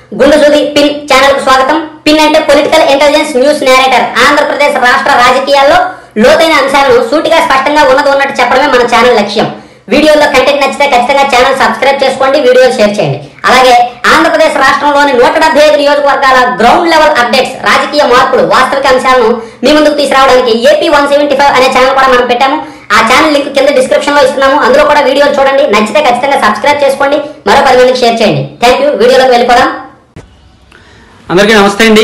గుండు సూది pin channel కు స్వాగతం పిన్ అంటే political intelligence news narrator Andhra Pradesh రాష్ట్ర రాజకీయాల్లో లోతైన అంశాలను సూటిగా స్పష్టంగా ఉన్నది ఉన్నట్టు చెప్పడమే మన ఛానల్ లక్ష్యం వీడియోలో కంటెంట్ నచ్చితే ఖచ్చితంగా ఛానల్ సబ్స్క్రైబ్ చేసుకోండి వీడియోలు షేర్ చేయండి అలాగే ఆంధ్రప్రదేశ్ రాష్ట్రంలోని నూట డెబ్బై ఐదు నియోజకవర్గాల గ్రౌండ్ లెవెల్ అప్డేట్స్ రాజకీయ మార్పులు వాస్తవిక అంశాలను మీ ముందుకు తీసుకురావడానికి ఏపీ వన్ సెవెంటీ ఫైవ్ అనే ఛానల్ కూడా మనం పెట్టాము ఆ ఛానల్ లింక్ కింద డిస్క్రిప్షన్ లో ఇస్తున్నాము అందులో కూడా వీడియోలు చూడండి నచ్చితే ఖచ్చితంగా సబ్స్క్రైబ్ చేసుకోండి మరో పది మందికి షేర్ చేయండి థ్యాంక్ యూ వీడియోలోకి వెళ్ళిపోదాం అందరికీ నమస్తే అండి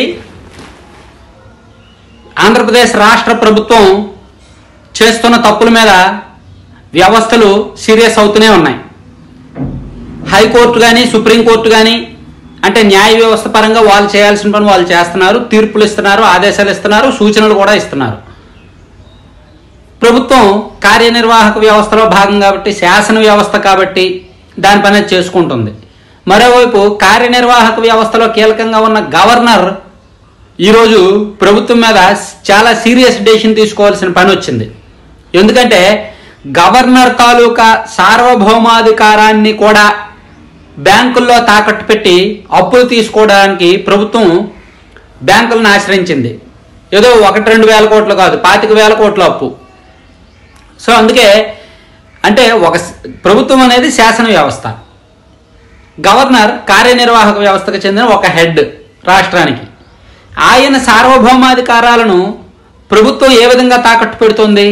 ఆంధ్రప్రదేశ్ రాష్ట్ర ప్రభుత్వం చేస్తున్న తప్పుల మీద వ్యవస్థలు సీరియస్ అవుతూనే ఉన్నాయి హైకోర్టు కానీ సుప్రీంకోర్టు కానీ అంటే న్యాయ వ్యవస్థ పరంగా వాళ్ళు చేయాల్సిన పని వాళ్ళు చేస్తున్నారు తీర్పులు ఇస్తున్నారు ఆదేశాలు ఇస్తున్నారు సూచనలు కూడా ఇస్తున్నారు ప్రభుత్వం కార్యనిర్వాహక వ్యవస్థలో భాగం కాబట్టి శాసన వ్యవస్థ కాబట్టి దాని పని అది చేసుకుంటుంది మరోవైపు కార్యనిర్వాహక వ్యవస్థలో కీలకంగా ఉన్న గవర్నర్ ఈరోజు ప్రభుత్వం మీద చాలా సీరియస్ డెసిషన్ తీసుకోవాల్సిన పని వచ్చింది ఎందుకంటే గవర్నర్ తాలూకా సార్వభౌమాధికారాన్ని కూడా బ్యాంకుల్లో తాకట్టు పెట్టి అప్పులు తీసుకోవడానికి ప్రభుత్వం బ్యాంకులను ఆశ్రయించింది ఏదో ఒకటి రెండు వేల కోట్లు కాదు పాతిక వేల కోట్ల అప్పు సో అందుకే అంటే ఒక స- ప్రభుత్వం అనేది శాసన వ్యవస్థ గవర్నర్ కార్యనిర్వాహక వ్యవస్థకు చెందిన ఒక హెడ్ రాష్ట్రానికి ఆయన సార్వభౌమాధికారాలను ప్రభుత్వం ఏ విధంగా తాకట్టు పెడుతుంది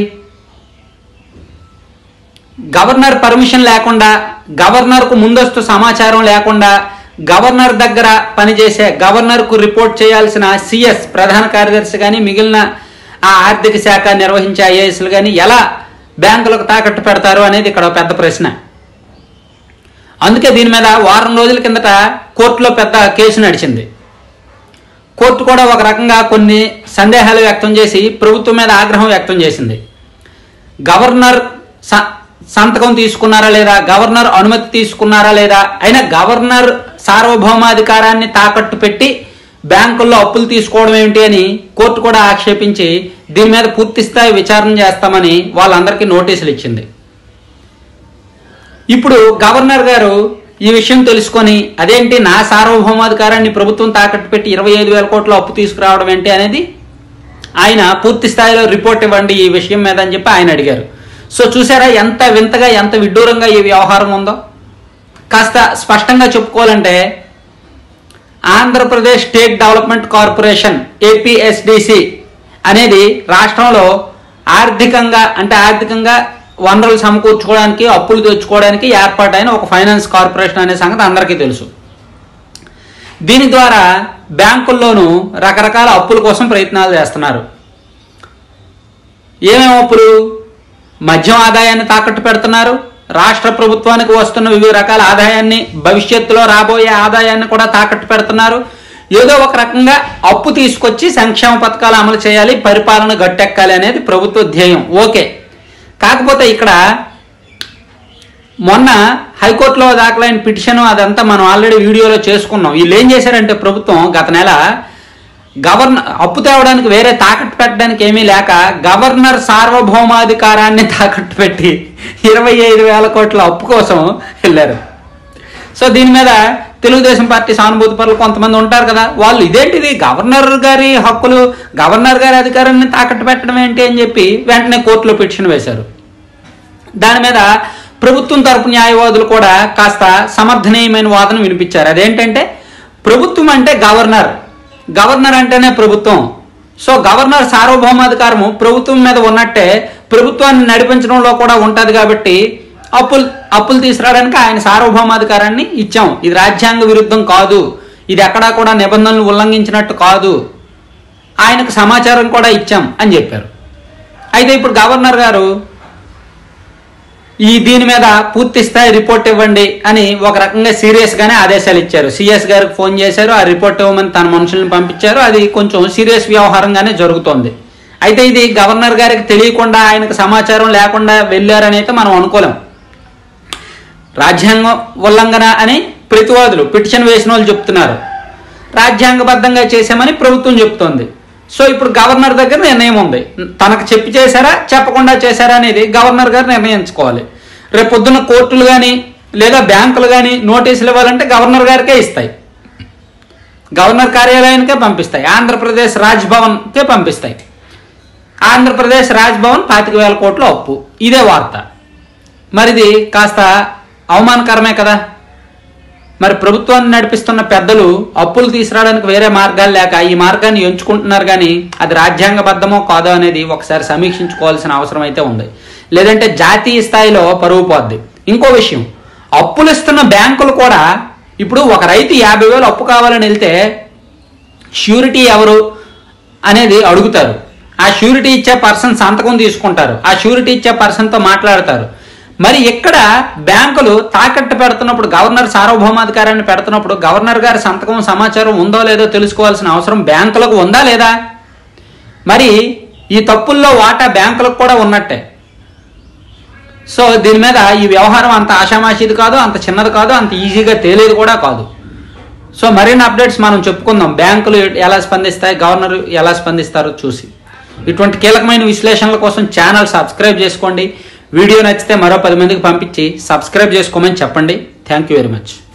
గవర్నర్ పర్మిషన్ లేకుండా గవర్నర్కు ముందస్తు సమాచారం లేకుండా గవర్నర్ దగ్గర పనిచేసే గవర్నర్కు రిపోర్ట్ చేయాల్సిన సిఎస్ ప్రధాన కార్యదర్శి కానీ మిగిలిన ఆ ఆర్థిక శాఖ నిర్వహించే ఐఏఎస్లు కానీ ఎలా బ్యాంకులకు తాకట్టు పెడతారు అనేది ఇక్కడ ఒక పెద్ద ప్రశ్న అందుకే దీని మీద వారం రోజుల కిందట కోర్టులో పెద్ద కేసు నడిచింది కోర్టు కూడా ఒక రకంగా కొన్ని సందేహాలు వ్యక్తం చేసి ప్రభుత్వం మీద ఆగ్రహం వ్యక్తం చేసింది గవర్నర్ స- సంతకం తీసుకున్నారా లేదా గవర్నర్ అనుమతి తీసుకున్నారా లేదా అయినా గవర్నర్ సార్వభౌమాధికారాన్ని తాకట్టు పెట్టి బ్యాంకుల్లో అప్పులు తీసుకోవడం ఏమిటి అని కోర్టు కూడా ఆక్షేపించి దీని మీద పూర్తి స్థాయి విచారణ చేస్తామని వాళ్ళందరికీ నోటీసులు ఇచ్చింది ఇప్పుడు గవర్నర్ గారు ఈ విషయం తెలుసుకొని అదేంటి నా సార్వభౌమాధికారాన్ని ప్రభుత్వం తాకట్టు పెట్టి ఇరవై ఐదు వేల కోట్ల అప్పు తీసుకురావడం ఏంటి అనేది ఆయన పూర్తి స్థాయిలో రిపోర్ట్ ఇవ్వండి ఈ విషయం మీద అని చెప్పి ఆయన అడిగారు సో చూసారా ఎంత వింతగా ఎంత విడ్డూరంగా ఈ వ్యవహారం ఉందో కాస్త స్పష్టంగా చెప్పుకోవాలంటే Andhra Pradesh state development corporation APSDC అనేది రాష్ట్రంలో ఆర్థికంగా అంటే ఆర్థికంగా వనరులు సమకూర్చుకోవడానికి అప్పులు తెచ్చుకోవడానికి ఏర్పాటైన ఒక ఫైనాన్స్ కార్పొరేషన్ అనే సంగతి అందరికీ తెలుసు దీని ద్వారా బ్యాంకుల్లోనూ రకరకాల అప్పుల కోసం ప్రయత్నాలు చేస్తున్నారు ఏమేమి అప్పులు మద్యం ఆదాయాన్ని తాకట్టు పెడుతున్నారు రాష్ట్ర ప్రభుత్వానికి వస్తున్న వివిధ రకాల ఆదాయాన్ని భవిష్యత్తులో రాబోయే ఆదాయాన్ని కూడా తాకట్టు పెడుతున్నారు ఏదో ఒక రకంగా అప్పు తీసుకొచ్చి సంక్షేమ పథకాలు అమలు చేయాలి పరిపాలన గట్టెక్కాలి అనేది ప్రభుత్వ ధ్యేయం ఓకే కాకపోతే ఇక్కడ మొన్న హైకోర్టులో దాఖలైన పిటిషన్ అదంతా మనం ఆల్రెడీ వీడియోలో చేసుకున్నాం వీళ్ళు ఏం చేశారంటే ప్రభుత్వం గత నెల గవర్నర్ అప్పు తేవడానికి వేరే తాకట్టు పెట్టడానికి ఏమీ లేక గవర్నర్ సార్వభౌమాధికారాన్ని తాకట్టు పెట్టి ఇరవై ఐదు వేల కోట్ల అప్పు కోసం వెళ్ళారు సో దీని మీద తెలుగుదేశం పార్టీ సానుభూతి పరులు కొంతమంది ఉంటారు కదా వాళ్ళు ఇదేంటిది గవర్నర్ గారి హక్కులు గవర్నర్ గారి అధికారాన్ని తాకట్టు పెట్టడం ఏంటి అని చెప్పి వెంటనే కోర్టులో పిటిషన్ వేశారు దాని మీద ప్రభుత్వం తరపు న్యాయవాదులు కూడా కాస్త సమర్థనీయమైన వాదన వినిపించారు అదేంటంటే ప్రభుత్వం అంటే గవర్నర్ గవర్నర్ అంటేనే ప్రభుత్వం సో గవర్నర్ సార్వభౌమాధికారము ప్రభుత్వం మీద ఉన్నట్టే ప్రభుత్వాన్ని నడిపించడంలో కూడా ఉంటుంది కాబట్టి అప్పులు అప్పులు తీసుకురావడానికి ఆయన సార్వభౌమాధికారాన్ని ఇచ్చాం ఇది రాజ్యాంగ విరుద్ధం కాదు ఇది ఎక్కడా కూడా నిబంధనలు ఉల్లంఘించినట్టు కాదు ఆయనకు సమాచారం కూడా ఇచ్చాం అని చెప్పారు అయితే ఇప్పుడు గవర్నర్ గారు ఈ దీని మీద పూర్తి స్థాయి రిపోర్ట్ ఇవ్వండి అని ఒక రకంగా సీరియస్ గానే ఆదేశాలు ఇచ్చారు సిఎస్ గారికి ఫోన్ చేశారు ఆ రిపోర్ట్ ఇవ్వమని తన మనుషులను పంపించారు అది కొంచెం సీరియస్ వ్యవహారంగానే జరుగుతోంది అయితే ఇది గవర్నర్ గారికి తెలియకుండా ఆయనకు సమాచారం లేకుండా వెళ్ళారని అయితే మనం అనుకోలేం రాజ్యాంగం ఉల్లంఘన అని ప్రతివాదులు పిటిషన్ వేసిన వాళ్ళు చెప్తున్నారు రాజ్యాంగబద్ధంగా చేశామని ప్రభుత్వం చెప్తోంది సో ఇప్పుడు గవర్నర్ దగ్గర నిర్ణయం ఉంది తనకు చెప్పి చేశారా చెప్పకుండా చేశారా అనేది గవర్నర్ గారు నిర్ణయించుకోవాలి రేపు పొద్దున్న కోర్టులు కానీ లేదా బ్యాంకులు కానీ నోటీసులు ఇవ్వాలంటే గవర్నర్ గారికే ఇస్తాయి గవర్నర్ కార్యాలయానికే పంపిస్తాయి ఆంధ్రప్రదేశ్ రాజ్భవన్కే పంపిస్తాయి ఆంధ్రప్రదేశ్ రాజ్భవన్ పాతిక వేల కోట్ల అప్పు ఇదే వార్త మరిది కాస్త అవమానకరమే కదా మరి ప్రభుత్వాన్ని నడిపిస్తున్న పెద్దలు అప్పులు తీసుకురావడానికి వేరే మార్గాలు లేక ఈ మార్గాన్ని ఎంచుకుంటున్నారు కానీ అది రాజ్యాంగబద్ధమో కాదో అనేది ఒకసారి సమీక్షించుకోవాల్సిన అవసరం అయితే ఉంది లేదంటే జాతీయ స్థాయిలో పరువు పోద్ది ఇంకో విషయం అప్పులు ఇస్తున్న బ్యాంకులు కూడా ఇప్పుడు ఒక రైతు యాభై వేలు అప్పు కావాలని వెళ్తే ష్యూరిటీ ఎవరు అనేది అడుగుతారు ఆ షూరిటీ ఇచ్చే పర్సన్ సంతకం తీసుకుంటారు ఆ షూరిటీ ఇచ్చే పర్సన్తో మాట్లాడతారు మరి ఇక్కడ బ్యాంకులు తాకట్టు పెడుతున్నప్పుడు గవర్నర్ సార్వభౌమాధికారాన్ని పెడుతున్నప్పుడు గవర్నర్ గారి సంతకం సమాచారం ఉందో లేదో తెలుసుకోవాల్సిన అవసరం బ్యాంకులకు ఉందా లేదా మరి ఈ తప్పుల్లో వాటా బ్యాంకులకు కూడా ఉన్నట్టే సో దీని మీద ఈ వ్యవహారం అంత ఆషామాషిది కాదు అంత చిన్నది కాదు అంత ఈజీగా తేలేది కూడా కాదు సో మరిన్ని అప్డేట్స్ మనం చెప్పుకుందాం బ్యాంకులు ఎలా స్పందిస్తాయి గవర్నర్ ఎలా స్పందిస్తారో చూసి ఇటువంటి కీలకమైన విశ్లేషణల కోసం ఛానల్ సబ్స్క్రైబ్ చేసుకోండి వీడియో నచ్చితే మరో పది మందికి పంపించి సబ్స్క్రైబ్ చేసుకోమని చెప్పండి థ్యాంక్ యూ వెరీ మచ్